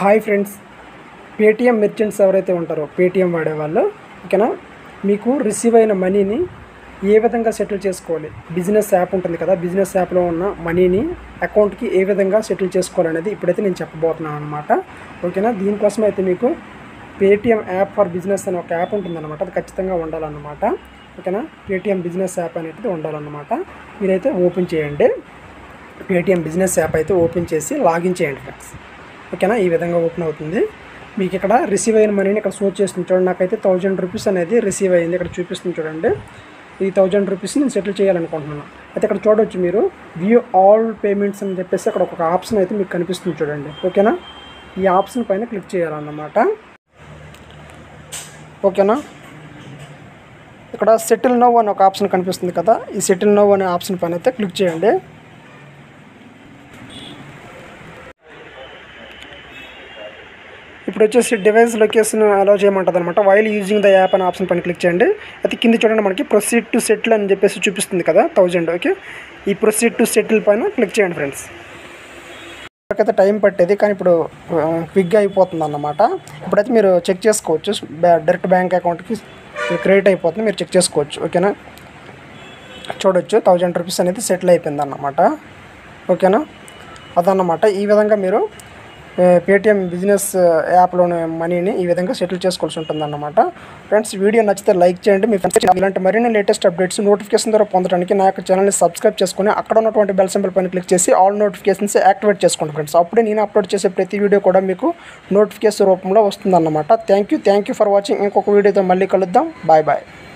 hi friends Paytm merchants ఎవరైతే ఉంటారో Paytm వాడేవాళ్ళు ఓకేనా మీకు రిసీవ్ అయిన మనీని ఏ విధంగా సెటిల్ చేసుకోవాలి బిజినెస్ యాప్ ఉంటుంది కదా బిజినెస్ యాప్లో ఉన్న మనీని అకౌంట్కి ఏ విధంగా సెటిల్ చేసుకోవాలనేది ఇప్పుడైతే నేను చెప్పబోతున్నాను అనమాట ఓకేనా దీనికోసం అయితే మీకు పేటిఎం యాప్ ఫర్ బిజినెస్ అనే ఒక యాప్ ఉంటుందన్నమాట అది ఖచ్చితంగా ఉండాలన్నమాట ఓకేనా పేటిఎం బిజినెస్ యాప్ అనేది ఉండాలన్నమాట మీరైతే ఓపెన్ చేయండి పేటిఎం బిజినెస్ యాప్ అయితే ఓపెన్ చేసి లాగిన్ చేయండి ఫ్రెండ్స్ ఓకేనా ఈ విధంగా ఓపెన్ అవుతుంది మీకు ఇక్కడ రిసీవ్ అయిన మనీని ఇక్కడ షో చేస్తుంది చూడండి నాకైతే థౌజండ్ రూపీస్ అనేది రిసీవ్ అయింది ఇక్కడ చూపిస్తుంది చూడండి ఈ థౌజండ్ రూపీస్ నేను సెటిల్ చేయాలనుకుంటున్నాను అయితే ఇక్కడ చూడొచ్చు మీరు వ్యూ ఆల్ పేమెంట్స్ అని చెప్పేసి అక్కడ ఒక ఆప్షన్ అయితే మీకు కనిపిస్తుంది చూడండి ఓకేనా ఈ ఆప్షన్ పైన క్లిక్ చేయాలన్నమాట ఓకేనా ఇక్కడ సెటిల్ నో అని ఒక ఆప్షన్ కనిపిస్తుంది కదా ఈ సెటిల్ నో అనే ఆప్షన్ పైన అయితే క్లిక్ చేయండి ఇప్పుడు వచ్చేసి డివైస్ లొకేషన్ అలౌ చేయమంటుంది అనమాట వైల్ యూజింగ్ ద యాప్ అనే ఆప్షన్ పైన క్లిక్ చేయండి అయితే కింద చూడండి మనకి ప్రొసీడ్ టు సెటిల్ అని చెప్పేసి చూపిస్తుంది కదా థౌజండ్ ఓకే ఈ ప్రొసీడ్ టు సెటిల్ పైన క్లిక్ చేయండి ఫ్రెండ్స్ అయితే టైం పట్టేది కానీ ఇప్పుడు క్విక్గా అయిపోతుంది అన్నమాట ఇప్పుడైతే మీరు చెక్ చేసుకోవచ్చు బ్యా- డైరెక్ట్ బ్యాంక్ అకౌంట్కి క్రెడిట్ అయిపోతుంది మీరు చెక్ చేసుకోవచ్చు ఓకేనా చూడొచ్చు థౌజండ్ రూపీస్ అనేది సెటిల్ అయిపోయింది అన్నమాట ఓకేనా అదన్నమాట ఈ విధంగా మీరు ఏ, పేటిఎం బిజినెస్ యాప్లోని మనీని ఈ విధంగా సెటిల్ చేసుకోవాల్సి ఉంటుంది అన్నమాట ఫ్రెండ్స్ వీడియో నచ్చితే లైక్ చేయండి మీ ఫ్రెండ్స్ ఇలాంటి మరిన్ని లేటెస్ట్ అప్డేట్స్ నోటిఫికేషన్ ద్వారా పొందడానికి నా యొక్క ఛానల్ని సబ్స్క్రైబ్ చేసుకొని అక్కడ ఉన్నటువంటి బెల్ సింబల్ పైన క్లిక్ చేసి ఆల్ నోటిఫికేషన్స్ యాక్టివేట్ చేసుకోండి ఫ్రెండ్స్ అప్పుడే నేను అప్లోడ్ చేసే ప్రతి వీడియో కూడా మీకు నోటిఫికేషన్ రూపంలో వస్తుందన్నమాట thank you thank you for watching ఇంకొక వీడియోతో మళ్ళీ కలుద్దాం బాయ్ బాయ్